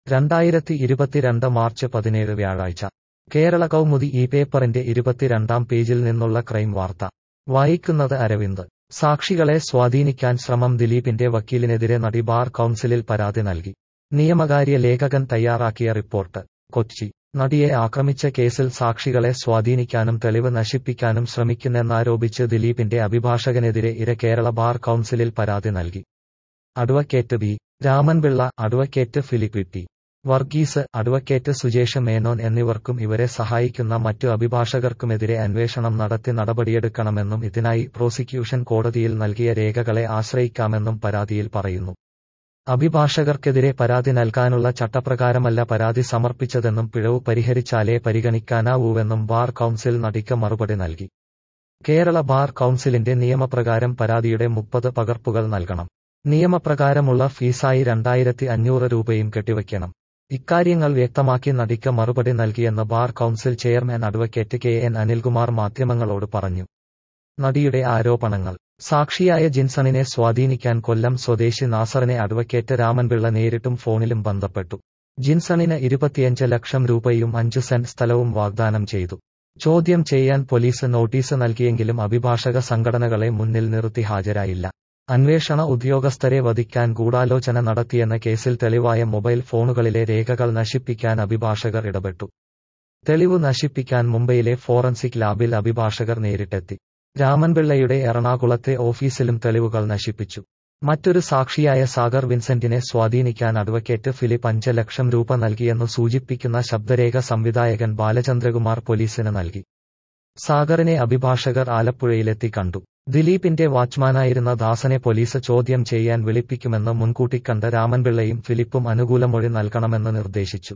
രണ്ടായിരത്തി ഇരുപത്തിരണ്ട് മാർച്ച് പതിനേഴ് വ്യാഴാഴ്ച കേരള കൗമുദി ഈ പേപ്പറിന്റെ ഇരുപത്തിരണ്ടാം പേജിൽ നിന്നുള്ള ക്രൈം വാർത്ത വായിക്കുന്നത് അരവിന്ദ് സാക്ഷികളെ സ്വാധീനിക്കാൻ ശ്രമം ദിലീപിന്റെ വക്കീലിനെതിരെ നടി ബാർ കൗൺസിലിൽ പരാതി നൽകി നിയമകാര്യ ലേഖകൻ തയ്യാറാക്കിയ റിപ്പോർട്ട് കൊച്ചി നടിയെ ആക്രമിച്ച കേസിൽ സാക്ഷികളെ സ്വാധീനിക്കാനും തെളിവ് നശിപ്പിക്കാനും ശ്രമിക്കുന്നെന്നാരോപിച്ച് ദിലീപിന്റെ അഭിഭാഷകനെതിരെ ഇര കേരള ബാർ കൗൺസിലിൽ പരാതി നൽകി advocate B Ramanpillai advocate Philip T Varghese advocate Sujesh Menon എന്നിവർക്കും ഇവരെ സഹായിക്കുന്ന മറ്റു അഭിഭാഷകർക്കുമെതിരെ അന്വേഷണം നടത്തി നടപടിയെടുക്കണമെന്നും ഇതിനായി പ്രോസിക്യൂഷൻ കോടതിയിൽ നൽകിയ രേഖകളെ ആശ്രയിക്കാമെന്നും പരാതിയിൽ പറയുന്നു അഭിഭാഷകർക്കെതിരെ പരാതി നൽകാനുള്ള ചട്ടപ്രകാരമല്ല പരാതി സമർപ്പിച്ചതെന്നും പിഴവ് പരിഹരിച്ചാലേ പരിഗണിക്കാനാവൂവെന്നും ബാർ കൗൺസിൽ നടിക്ക് മറുപടി നൽകി കേരള ബാർ കൗൺസിലിന്റെ നിയമപ്രകാരം പരാതിയുടെ മുപ്പത് പകർപ്പുകൾ നൽകണം നിയമപ്രകാരമുള്ള ഫീസായി രണ്ടായിരത്തി അഞ്ഞൂറ് രൂപയും കെട്ടിവയ്ക്കണം ഇക്കാര്യങ്ങൾ വ്യക്തമാക്കി നടിക്ക് മറുപടി നൽകിയെന്ന് bar council chairman advocate K N Anilkumar മാധ്യമങ്ങളോട് പറഞ്ഞു നടിയുടെ ആരോപണങ്ങൾ സാക്ഷിയായ ജിൻസണിനെ സ്വാധീനിക്കാൻ കൊല്ലം സ്വദേശി നാസറിനെ അഡ്വക്കേറ്റ് രാമൻപിള്ള നേരിട്ടും ഫോണിലും ബന്ധപ്പെട്ടു ജിൻസണിന് ഇരുപത്തിയഞ്ച് ലക്ഷം രൂപയും അഞ്ചു സെന്റ് സ്ഥലവും വാഗ്ദാനം ചെയ്തു ചോദ്യം ചെയ്യാൻ പോലീസ് നോട്ടീസ് നൽകിയെങ്കിലും അഭിഭാഷക സംഘടനകളെ മുന്നിൽ നിർത്തി ഹാജരായില്ല അന്വേഷണ ഉദ്യോഗസ്ഥരെ വധിക്കാൻ ഗൂഢാലോചന നടത്തിയെന്ന കേസിൽ തെളിവായ മൊബൈൽ ഫോണുകളിലെ രേഖകൾ നശിപ്പിക്കാൻ അഭിഭാഷകർ ഇടപെട്ടു തെളിവ് നശിപ്പിക്കാൻ മുംബൈയിലെ ഫോറൻസിക് ലാബിൽ അഭിഭാഷകർ നേരിട്ടെത്തി രാമൻപിള്ളയുടെ എറണാകുളത്തെ ഓഫീസിലും തെളിവുകൾ നശിപ്പിച്ചു മറ്റൊരു സാക്ഷിയായ സാഗർ വിൻസെന്റിനെ സ്വാധീനിക്കാൻ അഡ്വക്കേറ്റ് ഫിലിപ്പ് അഞ്ച് ലക്ഷം രൂപ നൽകിയെന്നു സൂചിപ്പിക്കുന്ന ശബ്ദരേഖ സംവിധായകൻ ബാലചന്ദ്രകുമാർ പോലീസിന് നൽകി സാഗറിനെ അഭിഭാഷകർ ആലപ്പുഴയിലെത്തി കണ്ടു ദിലീപിന്റെ വാച്ച്മാനായിരുന്ന ദാസനെ പോലീസ് ചോദ്യം ചെയ്യാൻ വിളിപ്പിക്കുമെന്ന് മുൻകൂട്ടി കണ്ട രാമൻപിള്ളയും ഫിലിപ്പും അനുകൂല മൊഴി നൽകണമെന്ന് നിർദ്ദേശിച്ചു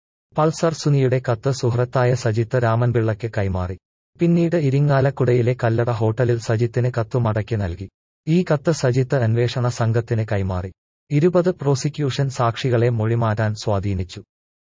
പൾസർ സുനിയുടെ കത്ത് സുഹൃത്തായ സജിത്ത് രാമൻപിള്ളയ്ക്ക് കൈമാറി പിന്നീട് ഇരിങ്ങാലക്കുടയിലെ കല്ലട ഹോട്ടലിൽ സജിത്തിന് കത്തു മടക്കി നൽകി ഈ കത്ത് സജിത്ത് അന്വേഷണ സംഘത്തിന് കൈമാറി ഇരുപത് പ്രോസിക്യൂഷൻ സാക്ഷികളെ മൊഴിമാറ്റാൻ സ്വാധീനിച്ചു